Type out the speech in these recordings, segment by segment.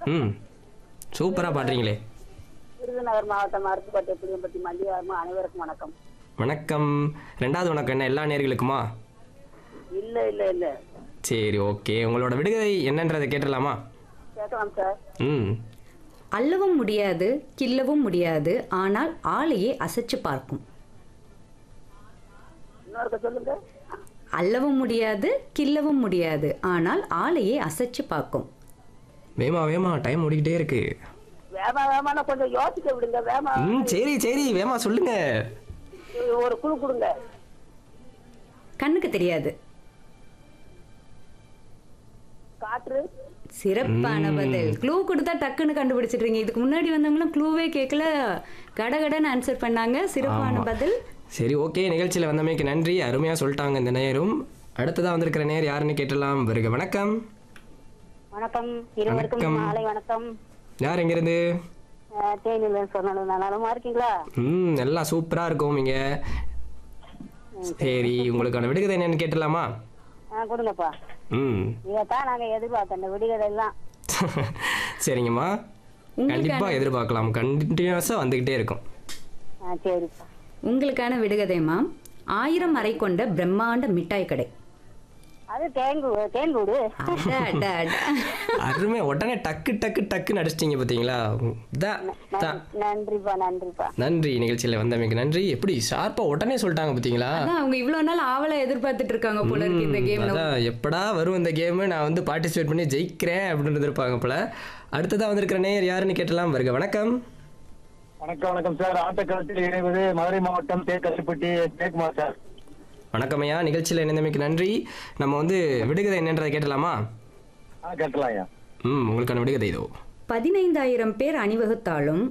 ம் சூப்பராக பாடுறீங்களே விருதுநகர் மாவட்டம் அருப்புக்கோட்டை புளியம்பட்டி மல்லிகார்மா அனைவருக்கும் வணக்கம் வணக்கம் ரெண்டாவது வணக்கம் என்ன எல்லா நேர்களுக்குமா இல்ல இல்ல இல்ல சரி ஓகே உங்களோட விடுகதை என்னன்றதை கேட்டுடலாமா கேட்கலாம் சார் ம் அள்ளவும் முடியாது கிள்ளவும் முடியாது ஆனால் ஆளையே அசைச்சு பார்க்கும் இன்னொருக்க சொல்லுங்க அள்ளவும் முடியாது கிள்ளவும் முடியாது ஆனால் ஆளையே அசைச்சு பார்க்கும் வேமா வேமா டைம் ஓடிக்கிட்டே இருக்கு வேமா வேமான கொஞ்சம் யோசிக்க விடுங்க வேமா ம் சரி சரி வேமா சொல்லுங்க ஒரு குழு கொடுங்க கண்ணுக்கு தெரியாது காற்று சிறப்பான பதில் க்ளூ கொடுத்தா டக்குன்னு கண்டுபிடிச்சிடுறீங்க இதுக்கு முன்னாடி வந்தவங்களும் க்ளூவே கேட்கல கடகடன்னு ஆன்சர் பண்ணாங்க சிறப்பான ஆமா. பதில் சரி ஓகே நிகழ்ச்சியில் வந்தமைக்கு நன்றி அருமையாக சொல்லிட்டாங்க இந்த நேரும் அடுத்ததாக வந்திருக்கிற நேர் யாருன்னு கேட்டலாம் வருக வணக்கம் வணக்கம் இருவருக்கும் வணக்கம். மாலை வணக்கம் யார் எங்கேருந்து அஹ், தேனியில் சொன்னாலும் நலமா இருக்கீங்களா ம் எல்லாம் சூப்பராக இருக்கும் இங்கே சரி உங்களுக்கான விடுகதை என்னன்னு கேட்டலாமா ஆ கொடுங்கப்பா ம் இதைத்தான் நாங்க எதிர்பார்த்தோம் இந்த விடுகதை எல்லாம் சரிங்கம்மா உங்களுக்கான- கண்டிப்பாக எதிர்பார்க்கலாம் கண்டினியூஸாக வந்துக்கிட்டே இருக்கும் ஆ சரிப்பா உங்களுக்கான விடுகதைமா ஆயிரம் அறை கொண்ட பிரம்மாண்ட மிட்டாய் கடை அது தேங்கு தேன்கூடு அட, அட, அட. அருமை உடனே டக்கு டக்கு டக்குன்னு அடிச்சிட்டிங்க பார்த்தீங்களா தான் தான் நன்றிப்பா நன்றிப்பா நன்றி நிகழ்ச்சியில் வந்தமைக்கு நன்றி எப்படி ஷார்ப்பாக உடனே சொல்லிட்டாங்க பார்த்தீங்களா அதான் அவங்க இவ்வளவு நாள் ஆவலை எதிர்பார்த்துட்டு இருக்காங்க போல இருக்கு இந்த ம், கேம்ல அதான் எப்படா வரும் இந்த கேமு நான் வந்து பார்ட்டிசிபேட் பண்ணி ஜெயிக்கிறேன் அப்படின்னு இருப்பாங்க போல அடுத்ததா வந்திருக்கிற நேயர் யாருன்னு கேட்டலாம் வருக வணக்கம் வணக்கம் வணக்கம் சார் ஆட்டக்களத்தில் இணைவது மதுரை மாவட்டம் தேக்கசிப்பட்டி ஜெயக்குமார் சார் வணக்கம் ஐயா நிகழ்ச்சியில் இணைந்தமைக்கு நன்றி நம்ம வந்து விடுகதை என்னன்றதை கேட்டலாமா ஆ கேட்டலாம் ஐயா ம் உங்களுக்கான விடுகதை இதோ பதினைந்தாயிரம் பேர் அணிவகுத்தாலும்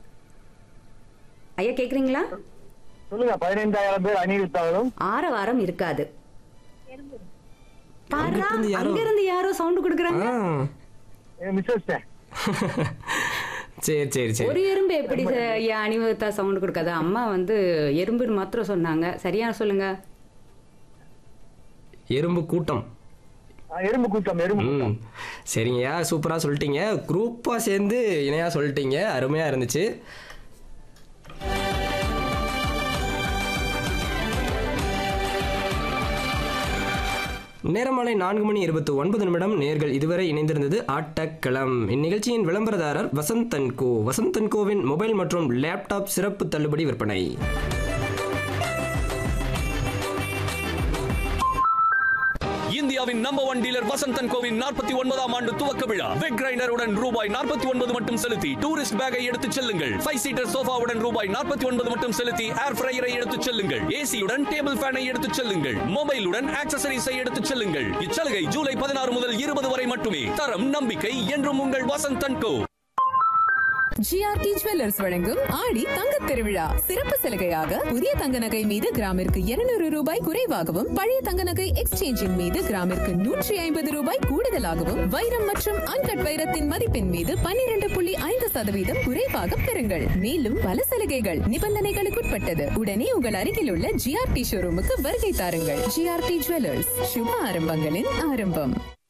ஐயா கேக்குறீங்களா சொல்லுங்க பதினைந்தாயிரம் பேர் அணிவித்தாலும் ஆரவாரம் இருக்காது பாரா, அங்கிட்டிருந்து யாரோ- அங்க இருந்து யாரோ சவுண்ட் கொடுக்குறாங்க ஆ மிஸ்ஸஸ் சரி சரி சரி ஒரு எறும்பு எப்படி ச- ஐயா அணிவகுத்தா சவுண்ட் கொடுக்காது அம்மா வந்து எறும்புன்னு மாத்திரம் சொன்னாங்க சரியா சொல்லுங்க எறும்பு கூட்டம் எறும்பு கூட்டம் எறும்பு ம் கூட்டம் சரிங்கய்யா சூப்பராக சொல்லிட்டீங்க குரூப்பாக சேர்ந்து இணையாக சொல்லிட்டீங்க அருமையாக இருந்துச்சு நேரமாலை நான்கு மணி இருபத்தி ஒன்பது நிமிடம் நேர்கள் இதுவரை இணைந்திருந்தது ஆட்டக்களம் இந்நிகழ்ச்சியின் விளம்பரதாரர் வசந்தன் கோ வசந்தன் கோவின் மொபைல் மற்றும் லேப்டாப் சிறப்பு தள்ளுபடி விற்பனை இந்தியாவின் நம்பர் ஒன் டீலர் வசந்தன் கோவின் நாற்பத்தி ஒன்பதாம் ஆண்டு துவக்க விழா வெக் கிரைண்டருடன் ரூபாய் நாற்பத்தி ஒன்பது மட்டும் செலுத்தி டூரிஸ்ட் பேக்கை எடுத்துச் செல்லுங்கள் ஃபைவ் சீட்டர் சோஃபாவுடன் ரூபாய் நாற்பத்தி ஒன்பது மட்டும் செலுத்தி ஏர் ஃப்ரையரை எடுத்துச் செல்லுங்கள் ஏசியுடன் டேபிள் ஃபேனை எடுத்துச் செல்லுங்கள் மொபைலுடன் ஆக்சசரிஸை எடுத்துச் செல்லுங்கள் இச்சலுகை ஜூலை பதினாறு முதல் இருபது வரை மட்டுமே தரம் நம்பிக்கை என்றும் உங்கள் வசந்தன் கோ ஜிஆர்டி ஜுவல்லர்ஸ் வழங்கும் ஆடி தங்கத் திருவிழா சிறப்பு சலுகையாக புதிய தங்க நகை மீது கிராமிற்கு 200 ரூபாய் குறைவாகவும் பழைய தங்க நகை எக்ஸ்சேஞ்சின் மீது கிராமிற்கு நூற்றி ஐம்பது ரூபாய் கூடுதலாகவும் வைரம் மற்றும் அன்கட் வைரத்தின் மதிப்பின் மீது 12.5% புள்ளி ஐந்து சதவீதம் குறைவாக பெறுங்கள் மேலும் பல சலுகைகள் நிபந்தனைகளுக்குட்பட்டது உடனே உங்கள் அருகில் உள்ள ஜிஆர்டி ஷோரூமுக்கு வருகை தாருங்கள் ஜிஆர்டி ஜுவல்லர்ஸ் சுப ஆரம்பங்களின் ஆரம்பம்